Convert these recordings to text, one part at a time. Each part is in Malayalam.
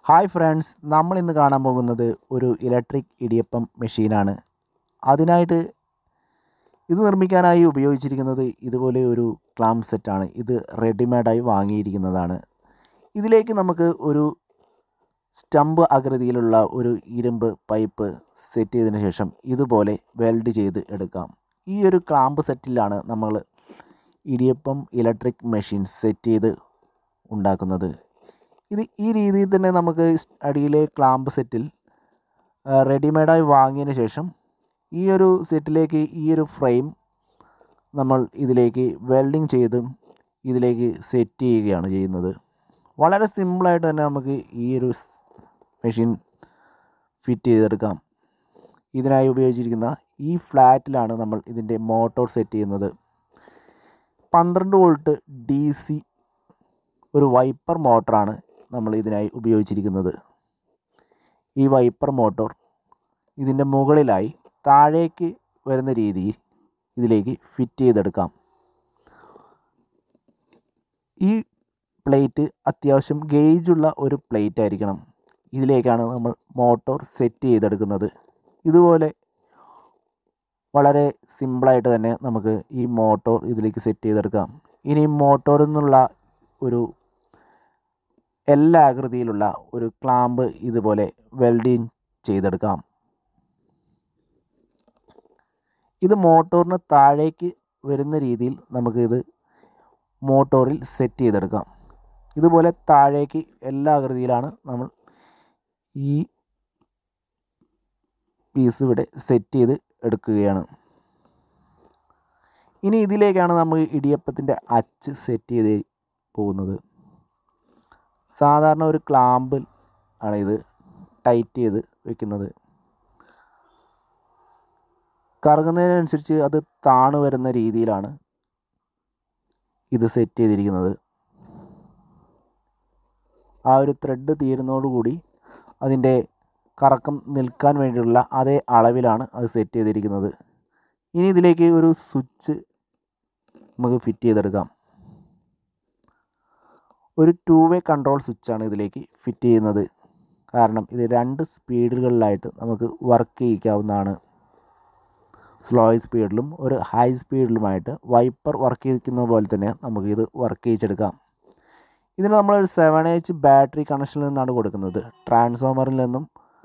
ഹായ് ഫ്രണ്ട്സ് നമ്മൾ ഇന്ന് കാണാൻ പോകുന്നത് ഒരു ഇലക്ട്രിക് ഇടിയപ്പം മെഷീനാണ് അതിനായിട്ട് ഇത് നിർമ്മിക്കാനായി ഉപയോഗിച്ചിരിക്കുന്നത് ഇതുപോലെ ഒരു ക്ലാം സെറ്റാണ് ഇത് റെഡിമെയ്ഡായി വാങ്ങിയിരിക്കുന്നതാണ് ഇതിലേക്ക് നമുക്ക് ഒരു സ്റ്റമ്പ് ആകൃതിയിലുള്ള ഒരു ഇരുമ്പ് പൈപ്പ് സെറ്റ് ചെയ്തതിന് ശേഷം ഇതുപോലെ വെൽഡ് ചെയ്ത് എടുക്കാം ഈ ഒരു ക്ലാമ്പ് സെറ്റിലാണ് നമ്മൾ ഇടിയപ്പം ഇലക്ട്രിക് മെഷീൻ സെറ്റ് ചെയ്ത് ഉണ്ടാക്കുന്നത് ഇത് ഈ രീതിയിൽ തന്നെ നമുക്ക് അടിയിലെ ക്ലാമ്പ് സെറ്റിൽ റെഡിമെയ്ഡായി വാങ്ങിയതിന് ശേഷം ഈ ഒരു സെറ്റിലേക്ക് ഈ ഒരു ഫ്രെയിം നമ്മൾ ഇതിലേക്ക് വെൽഡിങ് ചെയ്തും ഇതിലേക്ക് സെറ്റ് ചെയ്യുകയാണ് ചെയ്യുന്നത് വളരെ സിമ്പിളായിട്ട് തന്നെ നമുക്ക് ഈ ഒരു മെഷീൻ ഫിറ്റ് ചെയ്തെടുക്കാം ഇതിനായി ഉപയോഗിച്ചിരിക്കുന്ന ഈ ഫ്ലാറ്റിലാണ് നമ്മൾ ഇതിൻ്റെ മോട്ടോർ സെറ്റ് ചെയ്യുന്നത് പന്ത്രണ്ട് വോൾട്ട് ഡി സി ഒരു വൈപ്പർ മോട്ടറാണ് നമ്മൾ ഇതിനായി ഉപയോഗിച്ചിരിക്കുന്നത് ഈ വൈപ്പർ മോട്ടോർ ഇതിൻ്റെ മുകളിലായി താഴേക്ക് വരുന്ന രീതിയിൽ ഇതിലേക്ക് ഫിറ്റ് ചെയ്തെടുക്കാം ഈ പ്ലേറ്റ് അത്യാവശ്യം ഗേജുള്ള ഒരു പ്ലേറ്റ് ആയിരിക്കണം ഇതിലേക്കാണ് നമ്മൾ മോട്ടോർ സെറ്റ് ചെയ്തെടുക്കുന്നത് ഇതുപോലെ വളരെ സിമ്പിളായിട്ട് തന്നെ നമുക്ക് ഈ മോട്ടോർ ഇതിലേക്ക് സെറ്റ് ചെയ്തെടുക്കാം ഇനി മോട്ടോറിൽ നിന്നുള്ള ഒരു എല്ലാ ആകൃതിയിലുള്ള ഒരു ക്ലാമ്പ് ഇതുപോലെ വെൽഡിങ് ചെയ്തെടുക്കാം ഇത് മോട്ടോറിന് താഴേക്ക് വരുന്ന രീതിയിൽ നമുക്ക് ഇത് മോട്ടോറിൽ സെറ്റ് ചെയ്തെടുക്കാം ഇതുപോലെ താഴേക്ക് എല്ലാ ആകൃതിയിലാണ് നമ്മൾ ഈ പീസ് ഇവിടെ സെറ്റ് ചെയ്ത് എടുക്കുകയാണ് ഇനി ഇതിലേക്കാണ് നമ്മൾ ഇടിയപ്പത്തിൻ്റെ അച്ച് സെറ്റ് ചെയ്ത് പോകുന്നത് സാധാരണ ഒരു ക്ലാമ്പിൽ ആണ് ഇത് ടൈറ്റ് ചെയ്ത് വെക്കുന്നത് കറങ്ങുന്നതിനനുസരിച്ച് അത് താണു വരുന്ന രീതിയിലാണ് ഇത് സെറ്റ് ചെയ്തിരിക്കുന്നത് ആ ഒരു ത്രെഡ് തീരുന്നതോടുകൂടി അതിൻ്റെ കറക്കം നിൽക്കാൻ വേണ്ടിയുള്ള അതേ അളവിലാണ് അത് സെറ്റ് ചെയ്തിരിക്കുന്നത് ഇനി ഇതിലേക്ക് ഒരു സ്വിച്ച് നമുക്ക് ഫിറ്റ് ചെയ്തെടുക്കാം ഒരു ടു വേ കൺട്രോൾ സ്വിച്ചാണ് ഇതിലേക്ക് ഫിറ്റ് ചെയ്യുന്നത് കാരണം ഇത് രണ്ട് സ്പീഡുകളിലായിട്ട് നമുക്ക് വർക്ക് ചെയ്യിക്കാവുന്നതാണ് സ്ലോ സ്പീഡിലും ഒരു ഹൈ സ്പീഡിലുമായിട്ട് വൈപ്പർ വർക്ക് ചെയ്യിക്കുന്ന പോലെ തന്നെ നമുക്കിത് വർക്ക് ചെയ്യിച്ചെടുക്കാം ഇതിന് നമ്മളൊരു സെവൻ എച്ച് ബാറ്ററി കണക്ഷനിൽ നിന്നാണ് കൊടുക്കുന്നത് ട്രാൻസ്ഫോമറിൽ നിന്നും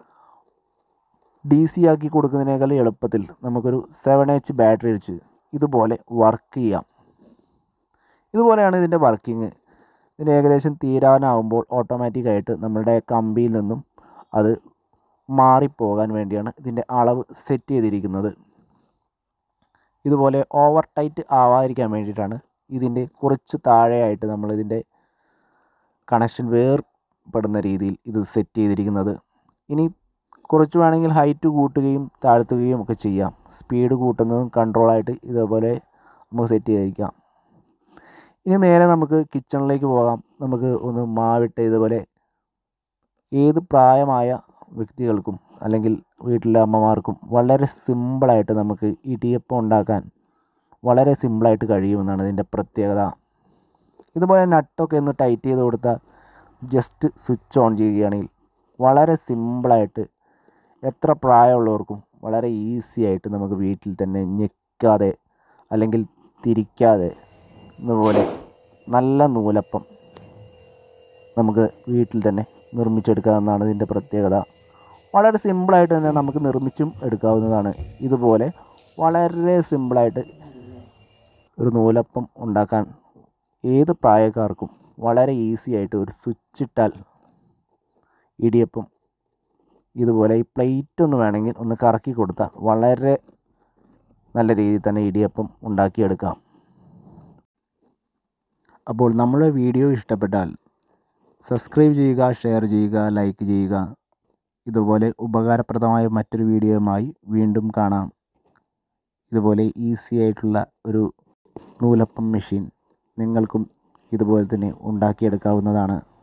ഡി സി ആക്കി കൊടുക്കുന്നതിനേക്കാൾ എളുപ്പത്തിൽ നമുക്കൊരു സെവൻ എച്ച് ബാറ്ററി വെച്ച് ഇതുപോലെ വർക്ക് ചെയ്യാം ഇതുപോലെയാണ് ഇതിൻ്റെ വർക്കിംഗ് ഇതിന് ഏകദേശം തീരാനാവുമ്പോൾ ഓട്ടോമാറ്റിക്കായിട്ട് നമ്മളുടെ കമ്പിയിൽ നിന്നും അത് മാറിപ്പോകാൻ വേണ്ടിയാണ് ഇതിൻ്റെ അളവ് സെറ്റ് ചെയ്തിരിക്കുന്നത് ഇതുപോലെ ഓവർ ടൈറ്റ് ആവാതിരിക്കാൻ വേണ്ടിയിട്ടാണ് ഇതിൻ്റെ കുറച്ച് താഴെയായിട്ട് നമ്മളിതിൻ്റെ കണക്ഷൻ വേർപ്പെടുന്ന രീതിയിൽ ഇത് സെറ്റ് ചെയ്തിരിക്കുന്നത് ഇനി കുറച്ച് വേണമെങ്കിൽ ഹൈറ്റ് കൂട്ടുകയും താഴ്ത്തുകയും ഒക്കെ ചെയ്യാം സ്പീഡ് കൂട്ടുന്നതും കൺട്രോളായിട്ട് ഇതേപോലെ നമുക്ക് സെറ്റ് ചെയ്തിരിക്കാം ഇനി നേരെ നമുക്ക് കിച്ചണിലേക്ക് പോകാം നമുക്ക് ഒന്ന് മാവിട്ട് ഇതുപോലെ ഏത് പ്രായമായ വ്യക്തികൾക്കും അല്ലെങ്കിൽ വീട്ടിലെ അമ്മമാർക്കും വളരെ സിമ്പിളായിട്ട് നമുക്ക് ഇടിയപ്പം ഉണ്ടാക്കാൻ വളരെ സിമ്പിളായിട്ട് കഴിയുമെന്നാണ് ഇതിൻ്റെ പ്രത്യേകത ഇതുപോലെ നട്ടൊക്കെ ഒന്ന് ടൈറ്റ് ചെയ്ത് കൊടുത്താൽ ജസ്റ്റ് സ്വിച്ച് ഓൺ ചെയ്യുകയാണെങ്കിൽ വളരെ സിമ്പിളായിട്ട് എത്ര പ്രായമുള്ളവർക്കും വളരെ ഈസി ആയിട്ട് നമുക്ക് വീട്ടിൽ തന്നെ ഞെക്കാതെ അല്ലെങ്കിൽ തിരിക്കാതെ ഇതുപോലെ നല്ല നൂലപ്പം നമുക്ക് വീട്ടിൽ തന്നെ നിർമ്മിച്ചെടുക്കാവുന്നതാണ് ഇതിൻ്റെ പ്രത്യേകത വളരെ സിമ്പിളായിട്ട് തന്നെ നമുക്ക് നിർമ്മിച്ചും എടുക്കാവുന്നതാണ് ഇതുപോലെ വളരെ സിമ്പിളായിട്ട് ഒരു നൂലപ്പം ഉണ്ടാക്കാൻ ഏത് പ്രായക്കാർക്കും വളരെ ഈസി ആയിട്ട് ഒരു സ്വിച്ച് ഇട്ടാൽ ഇടിയപ്പം ഇതുപോലെ ഈ പ്ലേറ്റ് ഒന്ന് വേണമെങ്കിൽ ഒന്ന് കറക്കി കൊടുത്താൽ വളരെ നല്ല രീതിയിൽ തന്നെ ഇടിയപ്പം ഉണ്ടാക്കിയെടുക്കാം അപ്പോൾ നമ്മുടെ വീഡിയോ ഇഷ്ടപ്പെട്ടാൽ സബ്സ്ക്രൈബ് ചെയ്യുക ഷെയർ ചെയ്യുക ലൈക്ക് ചെയ്യുക ഇതുപോലെ ഉപകാരപ്രദമായ മറ്റൊരു വീഡിയോയുമായി വീണ്ടും കാണാം ഇതുപോലെ ഈസി ആയിട്ടുള്ള ഒരു നൂലപ്പം മെഷീൻ നിങ്ങൾക്കും ഇതുപോലെ തന്നെ ഉണ്ടാക്കിയെടുക്കാവുന്നതാണ്